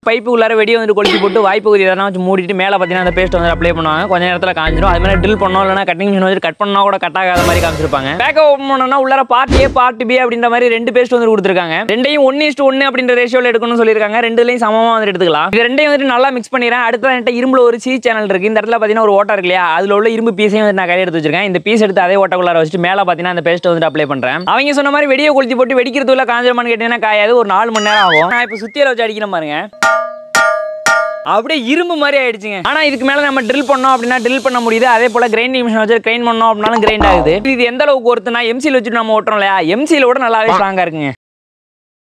pipe உள்ளார வெடி வந்துட்டு கொளுத்தி போட்டு வாய்ப்பு உரிய எதனா வச்சு மூடிட்டு மேலே பார்த்தீங்கன்னா அந்த பேஸ்ட் வந்து அப்ளை பண்ணுவாங்க கொஞ்ச நேரத்தில் காஞ்சிரும் அது மாதிரி ட்ரில் பண்ணோம் இல்லைனா கட்டிங் மிஷின் வச்சு கட் பண்ணா கூட கட் ஆகாத மாதிரி காமிச்சிருப்பாங்க பேக்கை ஓப்பன் பண்ணோம்னா உள்ளார பார்ட் ஏ பார்ட் பி அப்படின்ற மாதிரி ரெண்டு பேஸ்ட் வந்து கொடுத்துருக்காங்க ரெண்டையும் ஒன்று இஸ்ட் ஒன்று அப்படின்ற ரேஷியோவில் எடுக்கணும்னு சொல்லியிருக்காங்க ரெண்டுலையும் சமமாக வந்து எடுத்துக்கலாம் இது ரெண்டையும் வந்துட்டு நல்லா மிக்ஸ் பண்ணிடுறேன் அடுத்த என்கிட்ட இரும்புல ஒரு சி சேனல் இருக்கு இந்த இடத்துல பார்த்தீங்கன்னா ஒரு ஓட்டை இருக்கு இல்லையா அதில் உள்ள இரும்பு பீஸையும் வந்து நான் கையில் எடுத்து வச்சிருக்கேன் இந்த பீஸ் எடுத்து அதே ஓட்டக்குள்ளார வச்சுட்டு மேலே பார்த்தீங்கன்னா அந்த பேஸ்ட் வந்து அப்ளை பண்ணுறேன் அவங்க சொன்ன மாதிரி வெடியை கொளுத்தி போட்டு வெடிக்கிறதுல காஞ்சிரமான்னு கேட்டீங்கன்னா காயாது ஒரு நாலு மணி நேரம் ஆகும் நான் இப்போ சுத்தியில வச்சு அடிக்கிறேன் பாருங்க அப்படியே இரும்பு மாதிரி ஆயிடுச்சுங்க ஆனா இதுக்கு மேல நம்ம ட்ரில் பண்ணோம் அப்படின்னா ட்ரில் பண்ண முடியுது அதே போல கிரைண்டிங் மிஷின் வச்சு கிரைண்ட் பண்ணோம் அப்படின்னாலும் கிரைண்ட் ஆகுது இது எந்த அளவுக்கு ஒருத்தனா எம்சியில் வச்சுட்டு நம்ம ஓட்டுறோம் இல்லையா எம்சியில் விட நல்லாவே ஸ்ட்ராங்கா இருக்குங்க